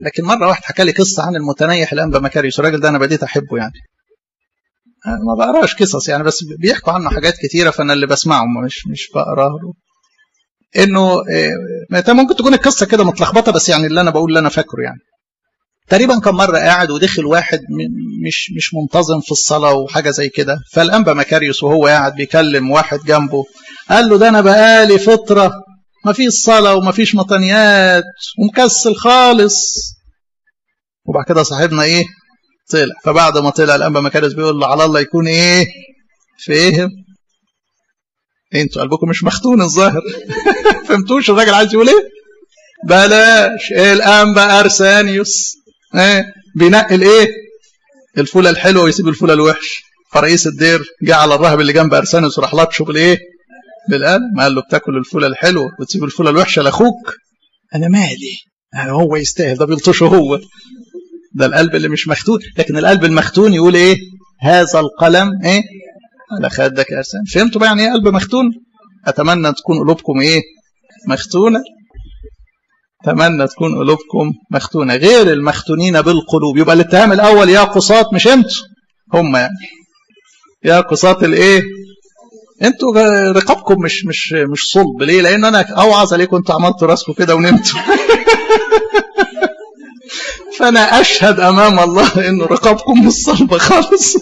لكن مره واحد حكى لي قصه عن المتنيح الانبا مكاريوس الراجل ده انا بديت احبه يعني ما بقراش قصص يعني بس بيحكوا عنه حاجات كتيره فانا اللي بسمعه مش مش بقراه له انه ممكن تكون القصه كده متلخبطه بس يعني اللي انا بقول اللي انا فاكره يعني تقريبا كان مره قاعد ودخل واحد مش مش منتظم في الصلاه وحاجه زي كده فالانبا مكاريوس وهو قاعد بيكلم واحد جنبه قال له ده انا بقالي فتره ما فيش صلاه وما فيش مطنيات ومكسل خالص وبعد كده صاحبنا ايه طلع فبعد ما طلع الانبا مكاريوس بيقول له على الله يكون ايه فهم انتوا قلبكم مش مختون الظاهر فهمتوش الراجل عايز يقول ايه بلاش الانبا ارسانيوس ايه بينقل ايه الفوله الحلوه ويسيب الفوله الوحش فرئيس الدير جه على الراهب اللي جنب ارسانيوس وراح لطشه بالايه بالقلم قال له بتاكل الفوله الحلوه وتسيب الفوله الوحشه لاخوك انا مالي يعني هو يستاهل ده بيلطشه هو ده القلب اللي مش مختون لكن القلب المختون يقول ايه هذا القلم ايه على خدك يا ارسان فهمتوا بقى يعني ايه قلب مختون اتمنى تكون قلوبكم ايه مختونه اتمنى تكون قلوبكم مختونه غير المختونين بالقلوب يبقى الاتهام الاول يا قصاة مش انتوا هم يعني يا قصاة الايه انتوا رقابكم مش مش مش صلب ليه لان انا اوعظ عليكم انتوا عملتوا راسكم كده ونمتوا فانا اشهد امام الله ان رقابكم مش صلبه خالص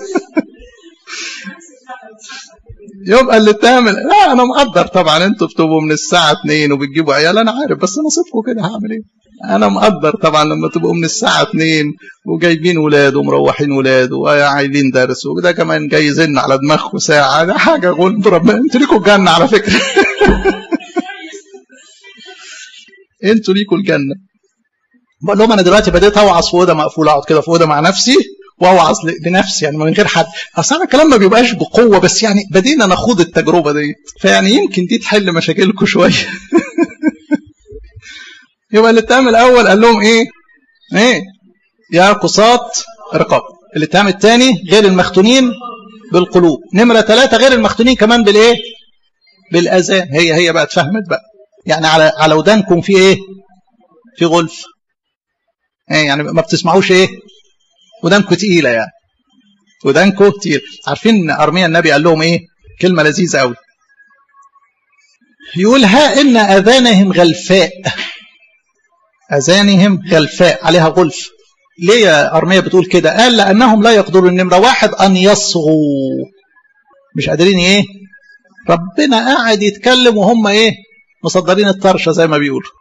يبقى اللي تعمل لا انا مقدر طبعا انتوا بتبقوا من الساعه 2 وبتجيبوا عيال انا عارف بس نصيبكم كده هعمل ايه انا مقدر طبعا لما تبقوا من الساعه 2 وجايبين ولاد ومروحين ولاد وعايزين درس وده كمان جاي يزن على دماغكم ساعه ده حاجه غلب ربنا انتوا ليكوا الجنه على فكره انتوا ليكوا الجنه بقول لهم انا دلوقتي بديت اوعظ في اوضه مقفوله اقعد كده في اوضه مع نفسي واوعظ لنفسي يعني من غير حد اصل انا الكلام ما بيبقاش بقوه بس يعني بدينا نخوض التجربه دي فيعني يمكن دي تحل مشاكلكم شويه يبقى الاتهام الاول قال لهم ايه ايه يا قصاة رقاب الاتهام الثاني غير المختونين بالقلوب نمرة ثلاثة غير المختونين كمان بالايه بالاذان هي هي بقى اتفهمت بقى يعني على على ودانكم في ايه في غلف ايه يعني ما بتسمعوش ايه ودانكم تقيلة يعني ودانكم تقيلة عارفين أرميا النبي قال لهم إيه كلمة لذيذة قوي يقول ها إن أذانهم غلفاء أذانهم غلفاء عليها غلف ليه يا أرميا بتقول كده قال لأنهم لا يقدرون النمرة واحد أن يصغوا مش قادرين إيه ربنا قاعد يتكلم وهم إيه مصدرين الطرشة زي ما بيقولوا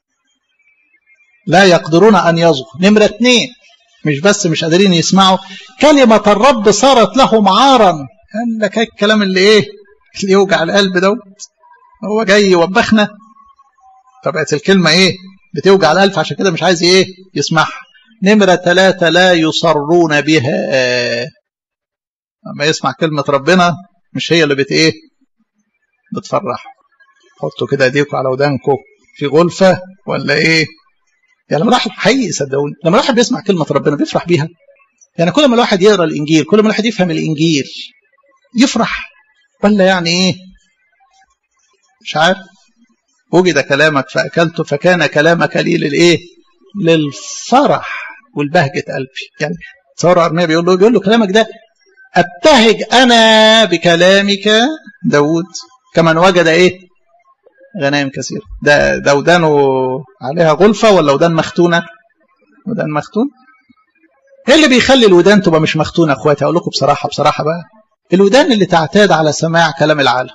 لا يقدرون أن يصغوا نمرة اثنين مش بس مش قادرين يسمعوا كلمة الرب صارت لهم عارا قال لك الكلام اللي ايه اللي يوجع القلب دوت هو جاي يوبخنا فبقت الكلمة ايه بتوجع القلب عشان كده مش عايز ايه يسمعها نمرة ثلاثة لا يصرون بها لما يسمع كلمة ربنا مش هي اللي بت ايه بتفرح حطوا كده ايديكم على ودانكم في غلفة ولا ايه يعني لما الواحد حقيقي صدقوني لما الواحد بيسمع كلمة ربنا بيفرح بيها يعني كل ما الواحد يقرا الانجيل كل ما الواحد يفهم الانجيل يفرح ولا يعني ايه مش عارف وجد كلامك فاكلته فكان كلامك لي للايه للفرح والبهجة قلبي يعني تصور ارميا بيقول له بيقول له كلامك ده ابتهج انا بكلامك داود كمن وجد ايه غنائم كثيرة ده ده ودانه عليها غلفة ولا ودان مختونة ودان مختون ايه اللي بيخلي الودان تبقى مش مختونة اخواتي اقول لكم بصراحة بصراحة بقى الودان اللي تعتاد على سماع كلام العالم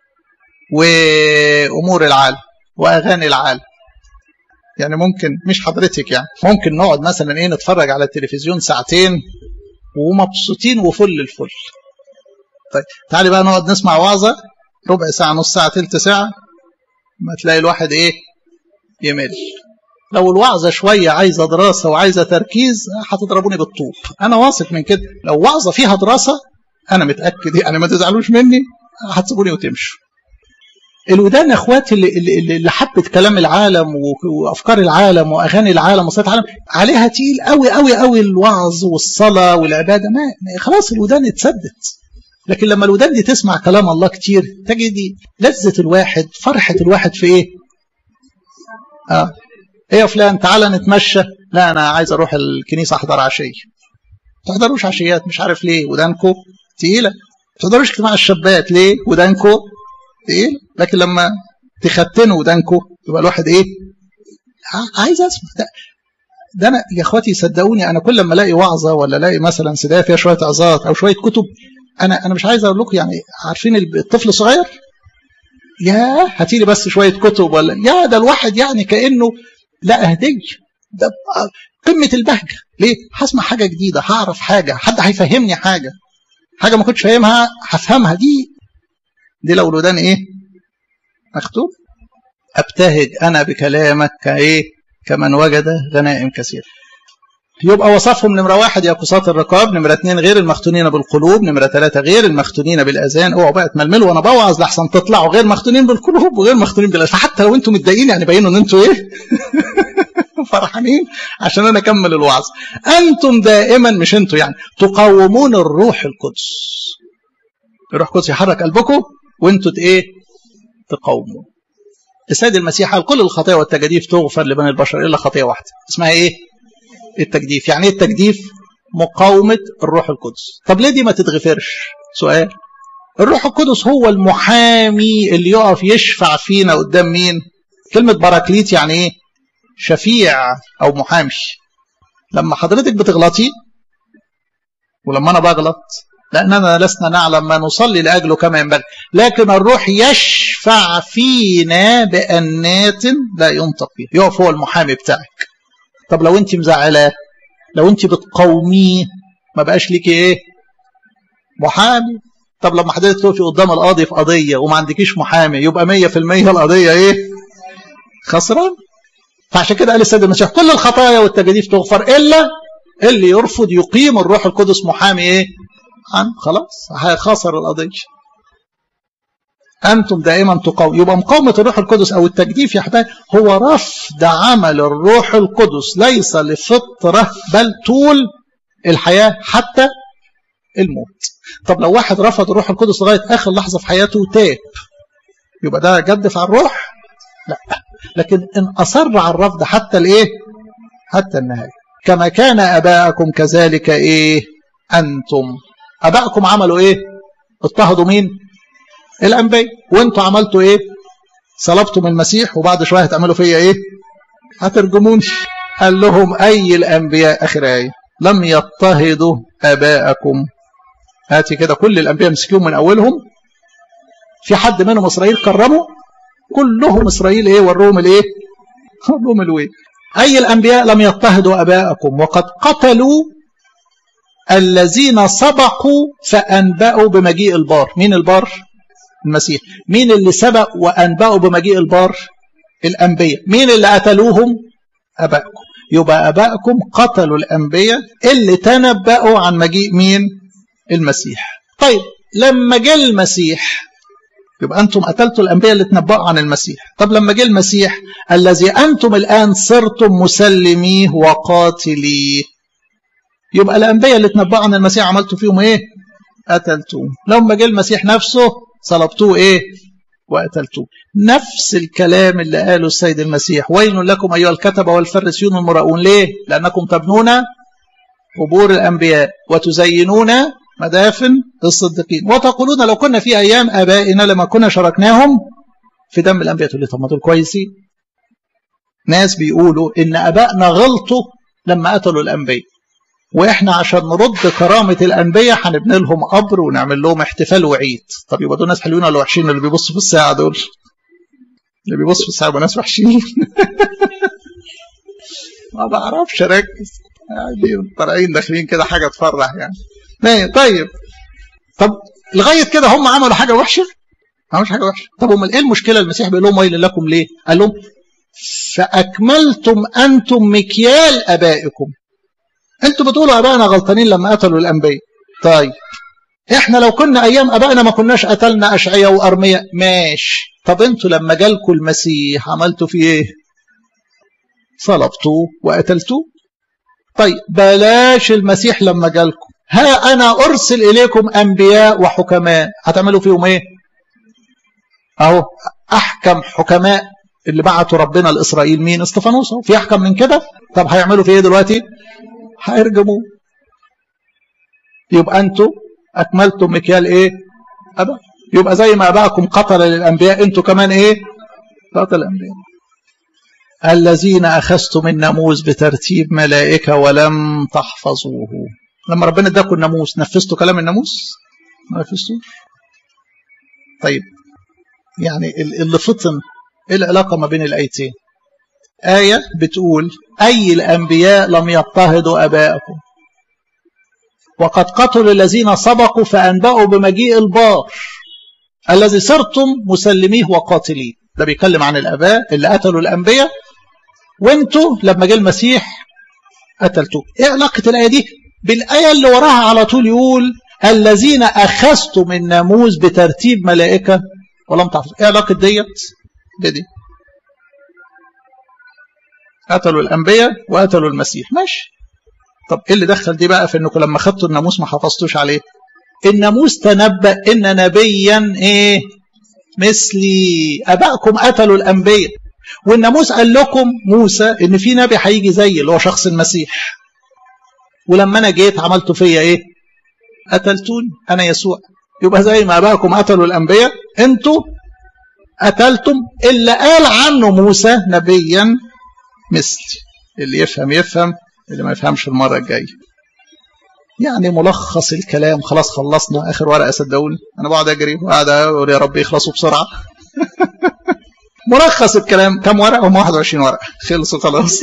وامور العالم واغاني العالم يعني ممكن مش حضرتك يعني ممكن نقعد مثلا ايه نتفرج على التلفزيون ساعتين ومبسوطين وفل الفل طيب تعالي بقى نقعد نسمع وعظة ربع ساعة نص ساعة تلت ساعة ما تلاقي الواحد ايه يمل لو الوعظة شوية عايزة دراسة وعايزة تركيز هتضربوني بالطوب أنا واثق من كده لو وعظة فيها دراسة أنا متأكد يعني ما تزعلوش مني هتسيبوني وتمشوا الودان اخواتي اللي, اللي, اللي حبت كلام العالم وافكار العالم واغاني العالم وصلاه العالم عليها تقيل قوي قوي قوي الوعظ والصلاه والعباده ما خلاص الودان اتسدت لكن لما الودان دي تسمع كلام الله كتير تجدي لذة الواحد فرحة الواحد في ايه اه ايه يا فلان تعالى نتمشى لا انا عايز اروح الكنيسه احضر عشيه ما تحضروش عشيات مش عارف ليه ودانكو تقيله ما تحضروش اجتماع الشابات ليه ودانكو تقيل لكن لما تختنوا ودانكو يبقى الواحد ايه عايز اسمع ده, ده انا يا اخواتي صدقوني انا كل ما الاقي وعظه ولا الاقي مثلا سدايه فيها شويه عظات او شويه كتب انا انا مش عايز اقول لكم يعني عارفين الطفل الصغير يا هاتي لي بس شويه كتب ولا يا ده الواحد يعني كانه لا هديه ده قمه البهجه ليه؟ هسمع حاجه جديده هعرف حاجه حد هيفهمني حاجه حاجه ما كنتش فاهمها هفهمها دي دي لو الودان ايه؟ مكتوب ابتهج انا بكلامك كايه؟ كمن وجد غنائم كثيره يبقى وصفهم نمرة واحد يا قصاة الرقاب نمرة اثنين غير المختونين بالقلوب نمرة ثلاثة غير المختونين بالأذان اوعوا بقى تململوا وأنا بوعظ لحسن تطلعوا غير مختونين بالقلوب وغير مختونين بالأذان فحتى لو أنتم متضايقين يعني بينوا إن أنتم إيه فرحانين عشان أنا أكمل الوعظ أنتم دائما مش أنتم يعني تقاومون الروح القدس الروح القدس يحرك قلبكم وأنتم إيه تقاوموا السيد المسيح قال كل الخطايا والتجاديف تغفر لبني البشر إلا خطية واحدة اسمها إيه التجديف يعني ايه التجديف مقاومة الروح القدس طب ليه دي ما تتغفرش سؤال الروح القدس هو المحامي اللي يقف يشفع فينا قدام مين كلمة باراكليت يعني ايه شفيع او محامي لما حضرتك بتغلطي ولما انا بغلط لاننا لسنا نعلم ما نصلي لاجله كما ينبغي لكن الروح يشفع فينا بانات لا ينطق فيها يقف هو المحامي بتاعك طب لو انت مزعلاه لو انت بتقاوميه ما بقاش ليكي ايه محامي طب لما حضرتك تقفي قدام القاضي في قضيه وما عندكيش محامي يبقى 100% القضيه ايه خسران فعشان كده قال السيد المسيح كل الخطايا والتجاديف تغفر الا اللي يرفض يقيم الروح القدس محامي ايه عن خلاص هيخسر القضيه أنتم دائما تقاوم يبقى مقاومة الروح القدس أو التجديف يا حبايبي هو رفض عمل الروح القدس ليس لفطرة بل طول الحياة حتى الموت طب لو واحد رفض الروح القدس لغاية آخر لحظة في حياته تاب يبقى ده جدف على الروح لا لكن إن أصر على الرفض حتى الإيه حتى النهاية كما كان أباءكم كذلك إيه أنتم أباءكم عملوا إيه اضطهدوا مين الانبياء وانتوا عملتوا ايه صلبتم المسيح وبعد شويه هتعملوا فيا ايه هترجموني قال لهم اي الانبياء اخر ايه لم يضطهدوا اباءكم هاتي كده كل الانبياء مسكيهم من اولهم في حد منهم اسرائيل كرمه كلهم اسرائيل ايه وروهم الايه وروهم الويل اي الانبياء لم يضطهدوا اباءكم وقد قتلوا الذين سبقوا فانبأوا بمجيء البار مين البار المسيح مين اللي سبق وأنبأوا بمجيء البار الأنبياء مين اللي قتلوهم أبائكم يبقى أبائكم قتلوا الأنبياء اللي تنبأوا عن مجيء مين المسيح طيب لما جه المسيح يبقى أنتم قتلتوا الأنبياء اللي تنبأوا عن المسيح طب لما جه المسيح الذي أنتم الآن صرتم مسلميه وقاتليه يبقى الأنبياء اللي تنبأوا عن المسيح عملتوا فيهم إيه قتلتوه لما جه المسيح نفسه صلبتوه ايه وقتلتوه نفس الكلام اللي قاله السيد المسيح ويل لكم ايها الكتبه والفريسيون المراؤون ليه لانكم تبنون قبور الانبياء وتزينون مدافن الصديقين وتقولون لو كنا في ايام ابائنا لما كنا شاركناهم في دم الانبياء تقول لي طب ما دول كويسين ناس بيقولوا ان ابائنا غلطوا لما قتلوا الانبياء واحنا عشان نرد كرامة الأنبياء هنبني لهم قبر ونعمل لهم احتفال وعيد طب يبقى دول ناس حلوين ولا وحشين اللي بيبصوا في الساعة دول اللي بيبصوا في الساعة يبقى ناس وحشين ما بعرفش اركز قاعدين طالعين داخلين كده حاجة تفرح يعني طيب طب لغاية كده هم عملوا حاجة وحشة ما عملوش حاجة وحشة طب امال ايه المشكلة المسيح بيقول لهم ويل لكم ليه قال لهم فأكملتم أنتم مكيال أبائكم انتوا بتقولوا ابائنا غلطانين لما قتلوا الانبياء طيب احنا لو كنا ايام ابائنا ما كناش قتلنا اشعياء وارمياء ماشي طب انتوا لما جالكوا المسيح عملتوا فيه ايه صلبتوه وقتلتوه طيب بلاش المسيح لما جالكم ها انا ارسل اليكم انبياء وحكماء هتعملوا فيهم ايه اهو احكم حكماء اللي بعته ربنا لاسرائيل مين استفانوس في احكم من كده طب هيعملوا في ايه دلوقتي هيرجموه يبقى انتوا اكملتم مكيال ايه ابا يبقى زي ما اباكم قتل للانبياء انتوا كمان ايه قتل الانبياء الذين اخذتم الناموس بترتيب ملائكه ولم تحفظوه لما ربنا اداكم الناموس نفذتوا كلام الناموس ما نفذتوش طيب يعني اللي فطن ايه العلاقه ما بين الايتين ايه بتقول اي الانبياء لم يضطهدوا اباءكم وقد قتلوا الذين سبقوا فانبأوا بمجيء البار الذي صرتم مسلميه وقاتليه ده بيتكلم عن الاباء اللي قتلوا الانبياء وانتوا لما جه المسيح قتلتوه ايه علاقه الايه دي بالايه اللي وراها على طول يقول الذين اخذتم الناموس بترتيب ملائكه ولم تحفظوا ايه علاقه ديت بدي قتلوا الانبياء وقتلوا المسيح ماشي طب ايه اللي دخل دي بقى في انكم لما خدتوا الناموس ما حفظتوش عليه الناموس تنبأ ان نبيا ايه مثلي ابائكم قتلوا الانبياء والناموس قال لكم موسى ان في نبي هيجي زي اللي هو شخص المسيح ولما انا جيت عملتوا فيا ايه قتلتوني انا يسوع يبقى زي ما ابائكم قتلوا الانبياء انتوا قتلتم اللي قال عنه موسى نبيا مثلي اللي يفهم يفهم اللي ما يفهمش المره الجايه يعني ملخص الكلام خلاص خلصنا اخر ورقه صدقوني انا بقعد اجري وقاعد اقول يا رب يخلصوا بسرعه ملخص الكلام كم ورقه هم 21 ورقه خلصوا خلاص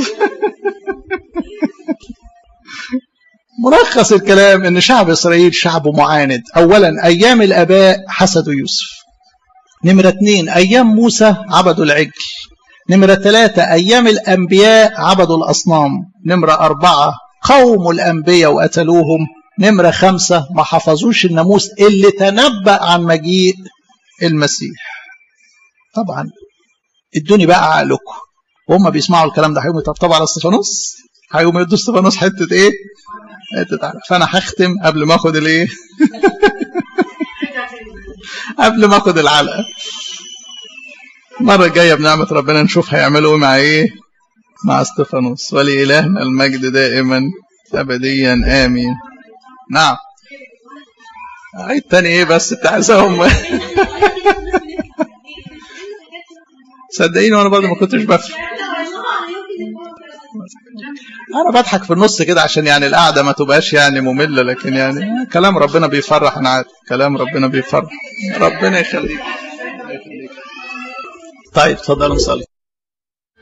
ملخص الكلام ان شعب اسرائيل شعب معاند اولا ايام الاباء حسدوا يوسف نمرة اثنين ايام موسى عبدوا العجل نمرة ثلاثة ايام الانبياء عبدوا الاصنام نمرة اربعة قوموا الانبياء وقتلوهم نمرة خمسة ما حفظوش الناموس اللي تنبأ عن مجيء المسيح طبعا ادوني بقى عقلكم وهم بيسمعوا الكلام ده هيقوموا يطبطبوا على استفانوس هيقوموا يدوا استفانوس حته ايه؟ حته عقل فانا هختم قبل ما اخد الايه؟ قبل ما اخد العلقه المره الجايه بنعمه ربنا نشوف هيعملوا ايه مع ايه؟ مع استفانوس ولإلهنا المجد دائما ابديا امين نعم عيد تاني ايه بس تعزهم صدقيني وانا برضه ما كنتش بفهم انا بضحك في النص كده عشان يعني القعده ما تبقاش يعني ممله لكن يعني كلام ربنا بيفرح انا عارف كلام ربنا بيفرح ربنا يخليك طيب اتفضلوا نصلي